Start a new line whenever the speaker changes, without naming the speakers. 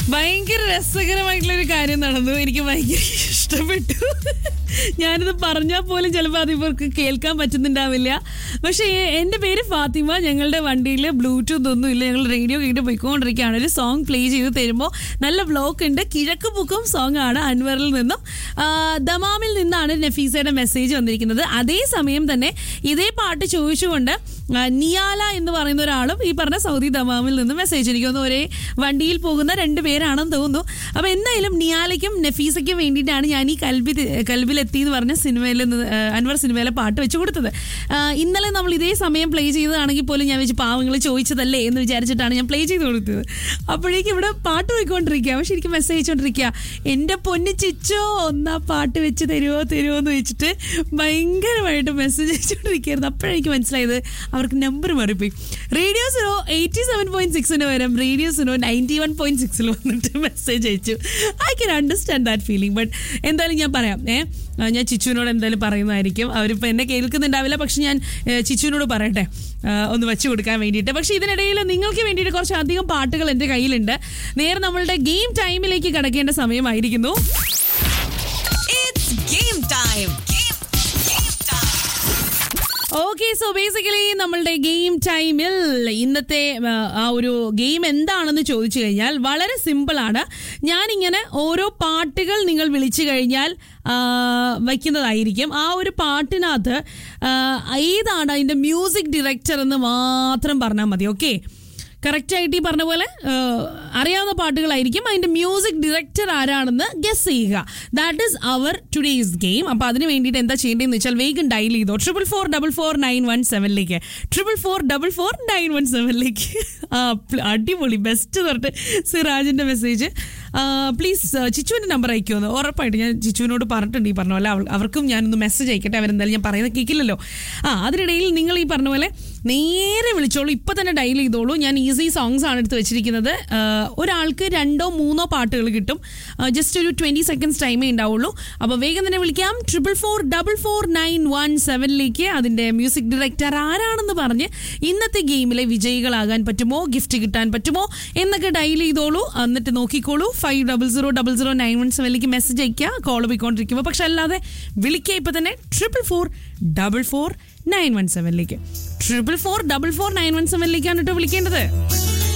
ഭയങ്കര രസകരമായിട്ടുള്ള ഒരു കാര്യം നടന്നു എനിക്ക് ഭയങ്കര ഇഷ്ടപ്പെട്ടു ഞാനിത് പറഞ്ഞാൽ പോലും ചിലപ്പോൾ അത് ഇവർക്ക് കേൾക്കാൻ പറ്റുന്നുണ്ടാവില്ല പക്ഷേ എൻ്റെ പേര് ഫാത്തിമ ഞങ്ങളുടെ വണ്ടിയിൽ ബ്ലൂടൂത്ത് ഒന്നും ഇല്ല ഞങ്ങൾ റേഡിയോ കേട്ട് പോയിക്കൊണ്ടിരിക്കുകയാണ് ഒരു സോങ് പ്ലേ ചെയ്ത് തരുമ്പോൾ നല്ല ബ്ലോക്ക് ഉണ്ട് കിഴക്ക് പൂക്കം സോങ് ആണ് അൻവറിൽ നിന്നും ആ, ദമാമിൽ നിന്നാണ് നഫീസയുടെ മെസ്സേജ് വന്നിരിക്കുന്നത് അതേസമയം തന്നെ ഇതേ പാട്ട് ചോദിച്ചുകൊണ്ട് ആ, നിയാല എന്ന് പറയുന്ന ഒരാളും ഈ പറഞ്ഞ സൗദി ദമാമിൽ നിന്ന് മെസ്സേജ് എനിക്ക് തോന്നുന്നു ഒരേ വണ്ടിയിൽ പോകുന്ന രണ്ട് പേരാണെന്ന് തോന്നുന്നു അപ്പോൾ എന്തായാലും നിയാലയ്ക്കും നഫീസയ്ക്കും വേണ്ടിയിട്ടാണ് ഞാൻ ഈ കൽബി കൽബിലെത്തി എന്ന് പറഞ്ഞ സിനിമയിൽ നിന്ന് ആ, അൻവർ സിനിമയിലെ പാട്ട് വെച്ച് കൊടുത്തത് ആ, ഇന്നലെ നമ്മൾ ഇതേ സമയം പ്ലേ ചെയ്തതാണെങ്കിൽ പോലും ഞാൻ വെച്ച് പാവങ്ങൾ ചോദിച്ചതല്ലേ എന്ന് വിചാരിച്ചിട്ടാണ് ഞാൻ പ്ലേ ചെയ്ത് കൊടുത്തത് അപ്പോഴേക്കും ഇവിടെ പാട്ട് പോയിക്കൊണ്ടിരിക്കുക പക്ഷെ എനിക്ക് മെസ്സേജ് അയച്ചുകൊണ്ടിരിക്കുക എൻ്റെ പൊന്നു ചിച്ചോ ഒന്നാ പാട്ട് വെച്ച് തരുമോ തരുമോ എന്ന് വെച്ചിട്ട് ഭയങ്കരമായിട്ട് മെസ്സേജ് അയച്ചുകൊണ്ടിരിക്കുകയായിരുന്നു അപ്പോഴെനിക്ക് മനസ്സിലായത് അവർക്ക് നമ്പർ മാറിപ്പോയി റേഡിയോ സിനോ എയ്റ്റി സെവൻ പോയിന്റ് സിക്സിന് പകരം റേഡിയോ സിനോ നയൻറ്റി വൺ പോയിന്റ് സിക്സിൽ വന്നിട്ട് മെസ്സേജ് അയച്ചു I can understand that feeling but എന്തായാലും ഞാൻ പറയാം ഏ ആ, ഞാൻ ചിച്ചുവിനോട് എന്തായാലും പറയുന്നതായിരിക്കും അവരിപ്പോൾ എന്നെ കേൾക്കുന്നുണ്ടാവില്ല പക്ഷെ ഞാൻ ഏ, ചിച്ചുവിനോട് പറയട്ടെ ആ, ഒന്ന് വെച്ച് കൊടുക്കാൻ വേണ്ടിയിട്ട് പക്ഷെ ഇതിനിടയിൽ നിങ്ങൾക്ക് വേണ്ടിയിട്ട് കുറച്ച് അധികം പാട്ടുകൾ എൻ്റെ കയ്യിലുണ്ട് നേരെ നമ്മളുടെ ഗെയിം ടൈമിലേക്ക് കടക്കേണ്ട സമയമായിരിക്കുന്നു
It's game time. Game, game time.
Okay so basically നമ്മളുടെ ഗെയിം ടൈമിൽ ഇന്നത്തെ ആ, ആ ഒരു ഗെയിം എന്താണെന്ന് ചോദിച്ചു കഴിഞ്ഞാൽ വളരെ സിമ്പിൾ ആണ് ഞാനിങ്ങനെ ഓരോ പാട്ടുകൾ നിങ്ങൾ വിളിച്ചു കഴിഞ്ഞാൽ ആ, വയ്ക്കുന്നതായിരിക്കും ആ ഒരു പാട്ടിനകത്ത് ആ, ഏതാണ് അതിന്റെ മ്യൂസിക് ഡയറക്ടർ എന്ന് മാത്രം പറഞ്ഞാൽ മതി ഓക്കെ കറക്റ്റായിട്ട് ഈ പറഞ്ഞ പോലെ ആ, അറിയാവുന്ന പാട്ടുകളായിരിക്കും അതിന്റെ മ്യൂസിക് ഡയറക്ടർ ആരാണെന്ന് ഗസ് ചെയ്യുക that is our today's game അപ്പൊ അതിന് വേണ്ടിയിട്ട് എന്താ ചെയ്യേണ്ടതെന്ന് വെച്ചാൽ വേഗം ഡയൽ ചെയ്തോ triple four double four nine one സെവനിലേക്ക് triple four double four nine one സെവനിലേക്ക് ആ പ്ല- അടിപൊളി ബെസ്റ്റ് പറഞ്ഞിട്ട് സിറാജിന്റെ മെസ്സേജ് പ്ലീസ് ചിച്ചുവിന്റെ നമ്പർ അയക്കുമെന്ന് ഉറപ്പായിട്ട് ഞാൻ ചിച്ചുവിനോട് പറഞ്ഞിട്ടുണ്ട് ഈ പറഞ്ഞ പോലെ അവൾ- അവർക്കും ഞാനൊന്ന് മെസ്സേജ് അയക്കട്ടെ അവരെന്തായാലും ഞാൻ പറയുന്നത് കേൾക്കില്ലല്ലോ ആ അതിനിടയിൽ നിങ്ങൾ ഈ പറഞ്ഞ പോലെ നേരെ വിളിച്ചോളൂ ഇപ്പൊ തന്നെ ഡയൽ ചെയ്തോളൂ ഞാൻ ഈസി സോങ്സ് ആണ് എടുത്ത് വെച്ചിരിക്കുന്നത് ആ, ഒരാൾക്ക് രണ്ടോ മൂന്നോ പാട്ടുകൾ കിട്ടും ജസ്റ്റ് ഒരു ട്വന്റി സെക്കൻഡ്സ് ടൈമേ ഉണ്ടാവുള്ളൂ അപ്പോൾ വേഗം തന്നെ വിളിക്കാം triple four double four nine one സെവനിലേക്ക് അതിന്റെ മ്യൂസിക് ഡയറക്ടർ ആരാണെന്ന് പറഞ്ഞ് ഇന്നത്തെ ഗെയിമിലെ വിജയികളാകാൻ പറ്റുമോ ഗിഫ്റ്റ് കിട്ടാൻ പറ്റുമോ എന്നൊക്കെ ഡയൽ ചെയ്തോളൂ എന്നിട്ട് നോക്കിക്കോളൂ five double zero double zero nine one സെവനിലേക്ക് മെസ്സേജ് അയക്കുക കോൾ പോയിക്കൊണ്ടിരിക്കുമ്പോൾ പക്ഷെ അല്ലാതെ വിളിക്കുക ഇപ്പൊ തന്നെ triple four double four nine one സെവനിലേക്ക് triple four double four nine one സെവനിലേക്കാണ് കേട്ടോ വിളിക്കേണ്ടത്